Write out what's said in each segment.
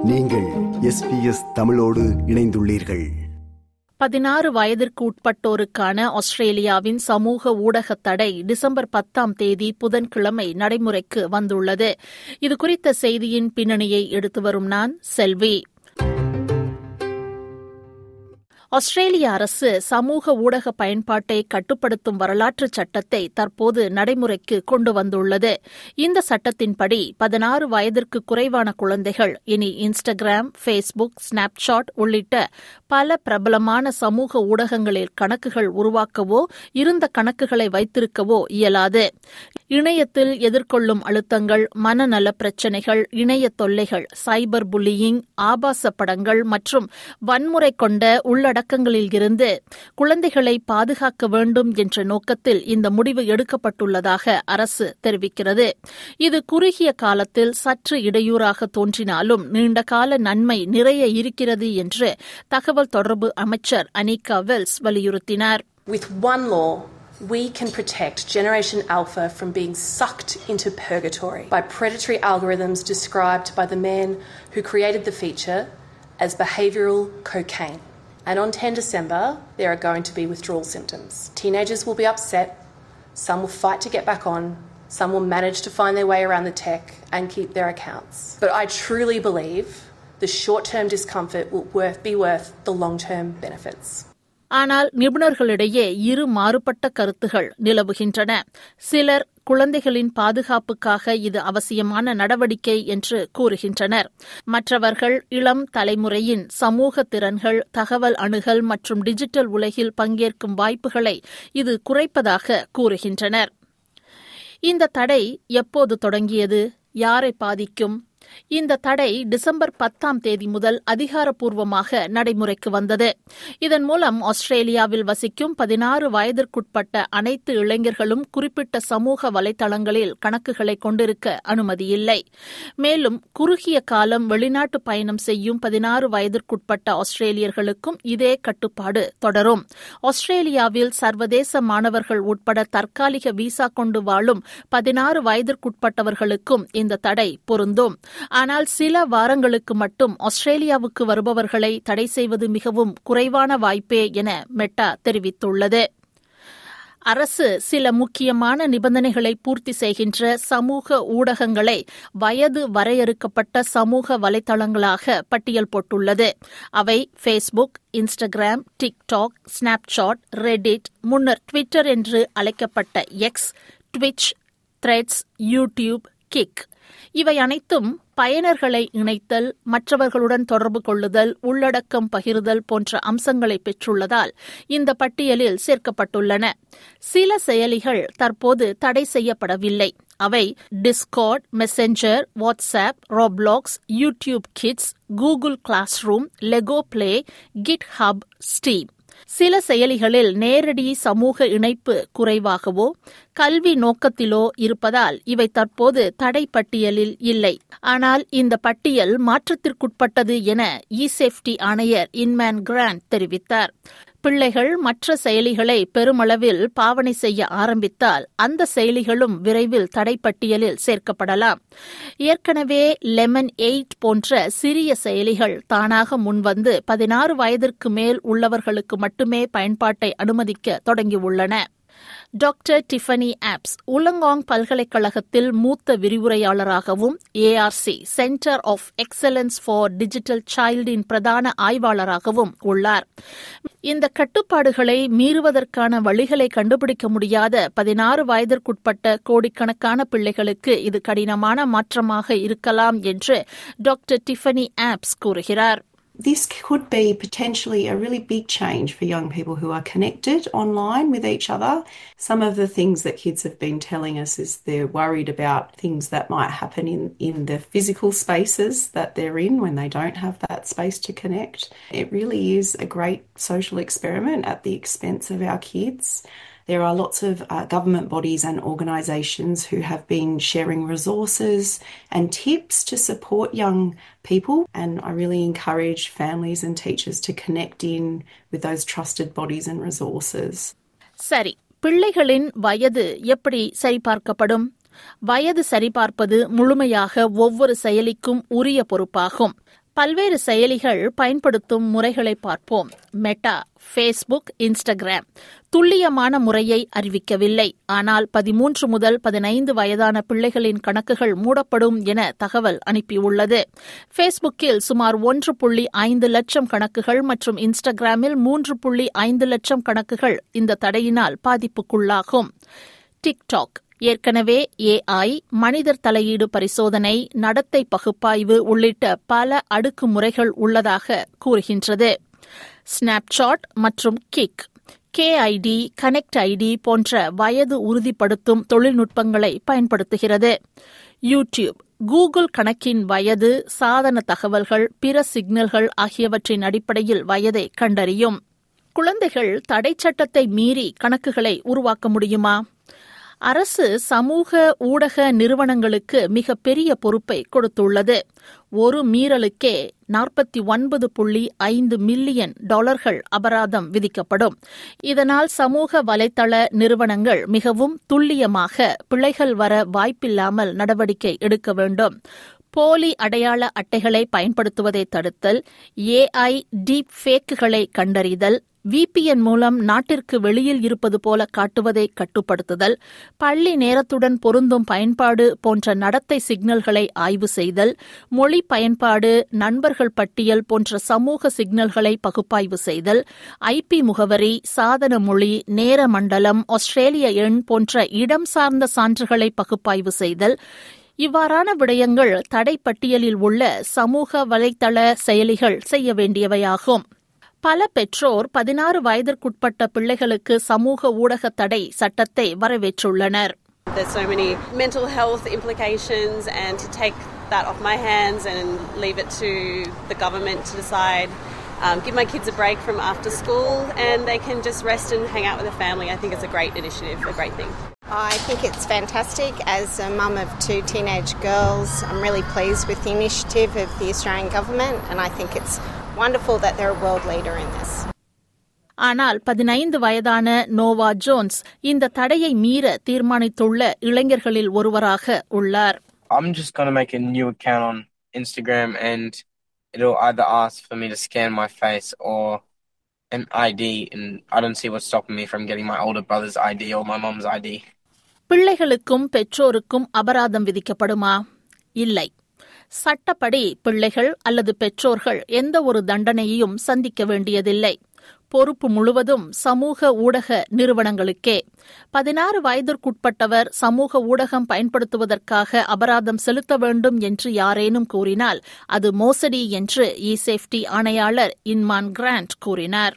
நீங்கள் எஸ்பிஎஸ் தமிழோடு இணைந்துள்ளீர்கள் பதினாறு வயதிற்கு உட்பட்டோருக்கான ஆஸ்திரேலியாவின் சமூக ஊடக தடை டிசம்பர் பத்தாம் தேதி புதன்கிழமை நடைமுறைக்கு வந்துள்ளது இதுகுறித்த செய்தியின் பின்னணியை எடுத்து வரும் நான் செல்வி ஆஸ்திரேலிய அரசு சமூக ஊடக பயன்பாட்டை கட்டுப்படுத்தும் வரலாற்று சட்டத்தை தற்போது நடைமுறைக்கு கொண்டு வந்துள்ளது இந்த சட்டத்தின்படி பதினாறு வயதிற்கு குறைவான குழந்தைகள் இனி இன்ஸ்டாகிராம் ஃபேஸ்புக் ஸ்னாப்சாட் உள்ளிட்ட பல பிரபலமான சமூக ஊடகங்களில் கணக்குகள் உருவாக்கவோ இருந்த கணக்குகளை வைத்திருக்கவோ இயலாது இணையத்தில் எதிர்கொள்ளும் அழுத்தங்கள் மனநல பிரச்சினைகள் இணைய தொல்லைகள் சைபர் புல்லியிங் ஆபாச படங்கள் மற்றும் வன்முறை கொண்ட உள்ளடக்கங்களில் இருந்து குழந்தைகளை பாதுகாக்க வேண்டும் என்ற நோக்கத்தில் இந்த முடிவு எடுக்கப்பட்டுள்ளதாக அரசு தெரிவிக்கிறது இது குறுகிய காலத்தில் சற்று இடையூறாக தோன்றினாலும் நீண்டகால நன்மை நிறைய இருக்கிறது என்று தகவல் தொடர்பு அமைச்சர் அனிகா வெல்ஸ் வலியுறுத்தினார் With one law, we can protect Generation Alpha from being sucked into purgatory by predatory algorithms described by the man who created the feature as behavioural cocaine. And on 10 December, there are going to be withdrawal symptoms. Teenagers will be upset, some will fight to get back on, some will manage to find their way around the tech and keep their accounts. But I truly believe the short term discomfort will worth, be worth the long term benefits. ஆனால் நிபுணர்களிடையே இரு மாறுபட்ட கருத்துகள் நிலவுகின்றன சிலர் குழந்தைகளின் பாதுகாப்புக்காக இது அவசியமான நடவடிக்கை என்று கூறுகின்றனர் மற்றவர்கள் இளம் தலைமுறையின் சமூக திறன்கள் தகவல் அணுகல் மற்றும் டிஜிட்டல் உலகில் பங்கேற்கும் வாய்ப்புகளை இது குறைப்பதாக கூறுகின்றனர் இந்த தடை எப்போது தொடங்கியது யாரை பாதிக்கும் இந்த தடை டிசம்பர் பத்தாம் தேதி முதல் அதிகாரப்பூர்வமாக நடைமுறைக்கு வந்தது இதன் மூலம் ஆஸ்திரேலியாவில் வசிக்கும் பதினாறு வயதிற்குட்பட்ட அனைத்து இளைஞர்களும் குறிப்பிட்ட சமூக வலைதளங்களில் கணக்குகளை கொண்டிருக்க அனுமதியில்லை மேலும் குறுகிய காலம் வெளிநாட்டு பயணம் செய்யும் பதினாறு வயதிற்குட்பட்ட ஆஸ்திரேலியர்களுக்கும் இதே கட்டுப்பாடு தொடரும் ஆஸ்திரேலியாவில் சர்வதேச மாணவர்கள் உட்பட தற்காலிக விசா கொண்டு வாழும் பதினாறு வயதிற்குட்பட்டவர்களுக்கும் இந்த தடை பொருந்தும் ஆனால் சில வாரங்களுக்கு மட்டும் ஆஸ்திரேலியாவுக்கு வருபவர்களை தடை செய்வது மிகவும் குறைவான வாய்ப்பே என மெட்டா தெரிவித்துள்ளது அரசு சில முக்கியமான நிபந்தனைகளை பூர்த்தி செய்கின்ற சமூக ஊடகங்களை வயது வரையறுக்கப்பட்ட சமூக வலைதளங்களாக பட்டியல் போட்டுள்ளது அவை Facebook Instagram TikTok Snapchat Reddit முன்னர் ட்விட்டர் என்று அழைக்கப்பட்ட X Twitch Threads YouTube Kick இவை அனைத்தும் பயனர்களை இணைத்தல் மற்றவர்களுடன் தொடர்பு கொள்ளுதல் உள்ளடக்கம் பகிர்தல் போன்ற அம்சங்களை பெற்றுள்ளதால் இந்த பட்டியலில் சேர்க்கப்பட்டுள்ளன சில செயலிகள் தற்போது தடை செய்யப்படவில்லை அவை Discord Messenger WhatsApp Roblox YouTube Kids Google Classroom Lego Play GitHub Steam சில செயலிகளில் நேரடி சமூக இணைப்பு குறைவாகவோ கல்வி நோக்கத்திலோ இருப்பதால் இவை தற்போது தடை பட்டியலில் இல்லை ஆனால் இந்த பட்டியல் மாற்றத்திற்குட்பட்டது என இ சேஃப்டி ஆணையர் இன்மேன் கிராண்ட் தெரிவித்தார் பிள்ளைகள் மற்ற செயலிகளை பெருமளவில் பாவனை செய்ய ஆரம்பித்தால் அந்த செயலிகளும் விரைவில் தடைப்பட்டியலில் சேர்க்கப்படலாம் ஏற்கனவே லெமன் எயிட் போன்ற சிறிய செயலிகள் தானாக முன்வந்து பதினாறு வயதிற்கு மேல் உள்ளவர்களுக்கு மட்டுமே பயன்பாட்டை அனுமதிக்க தொடங்கியுள்ளன டாக்டர் டிஃபனி ஆப்ஸ் உலங்காங் பல்கலைக்கழகத்தில் மூத்த விரிவுரையாளராகவும் ARC centre of excellence for digital சைல்டின் பிரதான ஆய்வாளராகவும் உள்ளார் இந்த கட்டுப்பாடுகளை மீறுவதற்கான வழிகளை கண்டுபிடிக்க முடியாத பதினாறு வயதிற்குட்பட்ட கோடிக்கணக்கான பிள்ளைகளுக்கு இது கடினமான மாற்றமாக இருக்கலாம் என்று டாக்டர் டிஃபனி ஆப்ஸ் கூறுகிறார் This could be potentially a really big change for young people who are connected online with each other. Some of the things that kids have been telling us is they're worried about things that might happen in, in the physical spaces that they're in when they don't have that space to connect. It really is a great social experiment at the expense of our kids. There are lots of uh, government bodies and organisations who have been sharing resources and tips to support young people. And I really encourage families and teachers to connect in with those trusted bodies and resources. சரி பிள்ளைகளின் வயது எப்படி சரிபார்க்கப்படும் வயது சரிபார்ப்பது முழுமையாக ஒவ்வொரு செயலிக்கும் உரிய பொறுப்பாகும் பல்வேறு செயலிகள் பயன்படுத்தும் முறைகளை பார்ப்போம் மெட்டா ஃபேஸ்புக் இன்ஸ்டாகிராம் துல்லியமான முறையை அறிவிக்கவில்லை ஆனால் பதிமூன்று முதல் பதினைந்து வயதான பிள்ளைகளின் கணக்குகள் மூடப்படும் என தகவல் அனுப்பியுள்ளது ஃபேஸ்புக்கில் சுமார் ஒன்று புள்ளி ஐந்து லட்சம் கணக்குகள் மற்றும் இன்ஸ்டாகிராமில் மூன்று புள்ளி ஐந்து லட்சம் கணக்குகள் இந்த தடையினால் பாதிப்புக்குள்ளாகும் டிக்டாக் ஏற்கனவே ஏஐ மனிதர் தலையீடு பரிசோதனை நடத்தை பகுப்பாய்வு உள்ளிட்ட பல அடுக்குமுறைகள் உள்ளதாக கூறுகின்றது ஸ்னாப்சாட் மற்றும் கிக் கேஐடி கனெக்ட் ஐடி போன்ற வயது உறுதிப்படுத்தும் தொழில்நுட்பங்களை பயன்படுத்துகிறது யூடியூப் கூகுள் கணக்கின் வயது சாதன தகவல்கள் பிற சிக்னல்கள் ஆகியவற்றின் அடிப்படையில் வயதை கண்டறியும் குழந்தைகள் தடை சட்டத்தை மீறி கணக்குகளை உருவாக்க முடியுமா அரசு சமூக ஊடக நிறுவனங்களுக்கு மிக பெரிய பொறுப்பை கொடுத்துள்ளது ஒரு மீறலுக்கே நாற்பத்தி ஒன்பது புள்ளி ஐந்து மில்லியன் டாலர்கள் அபராதம் விதிக்கப்படும் இதனால் சமூக வலைதள நிறுவனங்கள் மிகவும் துல்லியமாக பிழைகள் வர வாய்ப்பில்லாமல் நடவடிக்கை எடுக்க வேண்டும் போலி அடையாள அட்டைகளை பயன்படுத்துவதை தடுத்தல் ஏஐ டீப் ஃபேக்குகளை கண்டறிதல் விபிஎன் மூலம் நாட்டிற்கு வெளியில் இருப்பது போல காட்டுவதை கட்டுப்படுத்துதல் பள்ளி நேரத்துடன் பொருந்தும் பயன்பாடு போன்ற நடத்தை சிக்னல்களை ஆய்வு செய்தல் மொழி பயன்பாடு நண்பர்கள் பட்டியல் போன்ற சமூக சிக்னல்களை பகுப்பாய்வு செய்தல் ஐபி முகவரி சாதன மொழி நேர மண்டலம் ஆஸ்திரேலிய எண் போன்ற இடம் சார்ந்த சான்றுகளை பகுப்பாய்வு செய்தல் இவ்வாறான விடயங்கள் தடை பட்டியலில் உள்ள சமூக வலைதள செயலிகள் செய்ய வேண்டியவையாகும் பல பெற்றோர் பதினாறு வயதிற்குட்பட்ட பிள்ளைகளுக்கு சமூக ஊடக தடை சட்டத்தை வரவேற்றுள்ளனர் There's so many mental health implications, and to take that off my hands and leave it to the government to decide, um, give my kids a break from after school, and they can just rest and hang out with their family. I think it's a great initiative, a great thing. I think it's fantastic. As a mum of two teenage girls, I'm really pleased with the initiative of the Australian government, and I think it's wonderful that they're a world leader in this. ஆனால் பதினைந்து வயதான Noah Jones இந்த தடையை மீற தீர்மானித்துள்ள இளைஞர்களில் ஒருவராக உள்ளார் I'm just gonna make a new account on Instagram and it'll either ask for me to scan my face or an ID and I don't see what's stopping me from getting my older brother's ID or my mom's ID. பிள்ளைகளுக்கும் பெற்றோருக்கும் அபராதம் விதிக்கப்படுமா இல்லை சட்டப்படி பிள்ளைகள் அல்லது பெற்றோர்கள் எந்த ஒரு தண்டனையையும் சந்திக்க வேண்டியதில்லை பொறுப்பு முழுவதும் சமூக ஊடக நிறுவனங்களுக்கே பதினாறு வயதிற்குட்பட்டவர் சமூக ஊடகம் பயன்படுத்துவதற்காக அபராதம் செலுத்த வேண்டும் என்று யாரேனும் கூறினால் அது மோசடி என்று இ சேஃப்டி ஆணையாளர் இன்மான் கிராண்ட் கூறினார்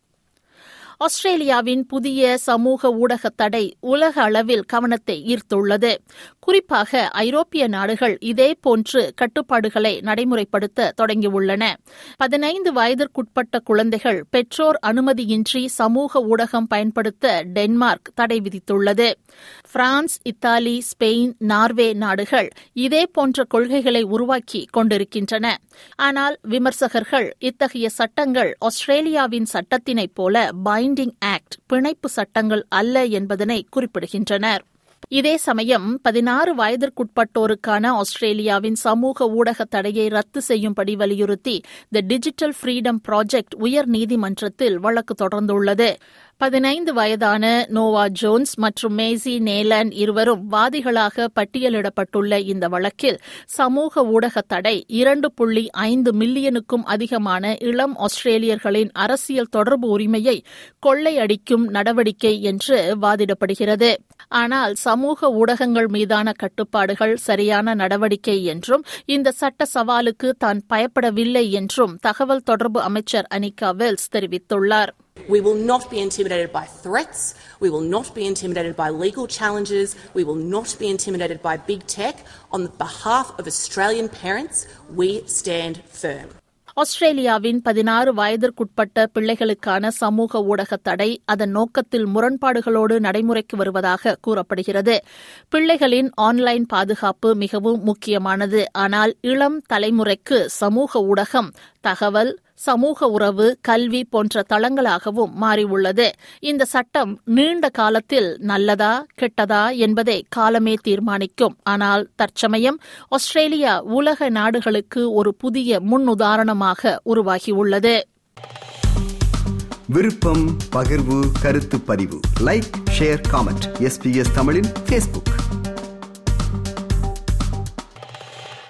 ஆஸ்திரேலியாவின் புதிய சமூக ஊடக தடை உலக அளவில் கவனத்தை ஈர்த்துள்ளது குறிப்பாக ஐரோப்பிய நாடுகள் இதேபோன்று கட்டுப்பாடுகளை நடைமுறைப்படுத்த தொடங்கியுள்ளன பதினைந்து வயதிற்குட்பட்ட குழந்தைகள் பெற்றோர் அனுமதியின்றி சமூக ஊடகம் பயன்படுத்த டென்மார்க் தடை விதித்துள்ளது பிரான்ஸ் இத்தாலி ஸ்பெயின் நார்வே நாடுகள் இதேபோன்ற கொள்கைகளை உருவாக்கி கொண்டிருக்கின்றன ஆனால் விமர்சகர்கள் இத்தகைய சட்டங்கள் ஆஸ்திரேலியாவின் சட்டத்தினைப் போல பைண்டிங் ஆக்ட் பிணைப்பு சட்டங்கள் அல்ல என்பதனை குறிப்பிடுகின்றனர் இதே சமயம் பதினாறு வயதிற்குட்பட்டோருக்கான ஆஸ்திரேலியாவின் சமூக ஊடக தடையை ரத்து செய்யும்படி வலியுறுத்தி த டிஜிட்டல் ஃப்ரீடம் ப்ராஜெக்ட் உயர் நீதிமன்றத்தில் வழக்கு தொடர்ந்துள்ளது பதினைந்து வயதான நோவா ஜோன்ஸ் மற்றும் மேசி நேலன் இருவரும் வாதிகளாக பட்டியலிடப்பட்டுள்ள இந்த வழக்கில் சமூக ஊடக தடை இரண்டு புள்ளி ஐந்து மில்லியனுக்கும் அதிகமான இளம் ஆஸ்திரேலியர்களின் அரசியல் தொடர்பு உரிமையை கொள்ளையடிக்கும் நடவடிக்கை என்று வாதிடப்படுகிறது ஆனால் சமூக ஊடகங்கள் மீதான கட்டுப்பாடுகள் சரியான நடவடிக்கை என்றும் இந்த சட்ட சவாலுக்கு தான் பயப்படவில்லை என்றும் தகவல் தொடர்பு அமைச்சர் அனிகா வெல்ஸ் தெரிவித்துள்ளார் We will not be intimidated by threats. We will not be intimidated by legal challenges. We will not be intimidated by big tech. On behalf of Australian parents, we stand firm. ஆஸ்திரேலியாவின் பதினாறு வயதிற்குட்பட்ட பிள்ளைகளுக்கான சமூக ஊடக தடை அதன் நோக்கத்தில் முரண்பாடுகளோடு நடைமுறைக்கு வருவதாக கூறப்படுகிறது பிள்ளைகளின் ஆன்லைன் பாதுகாப்பு மிகவும் முக்கியமானது ஆனால் இளம் தலைமுறைக்கு சமூக ஊடகம் தகவல் சமூக உறவு கல்வி போன்ற தளங்களாகவும் மாறியுள்ளது இந்த சட்டம் நீண்ட காலத்தில் நல்லதா கெட்டதா என்பதை காலமே தீர்மானிக்கும் ஆனால் தற்சமயம் ஆஸ்திரேலியா உலக நாடுகளுக்கு ஒரு புதிய முன்னுதாரணமாக உருவாகியுள்ளது விருப்பம் பகிர்வு கருத்து பதிவு லைக் ஷேர் காமெண்ட் எஸ்பிஎஸ் தமிழின் ஃபேஸ்புக்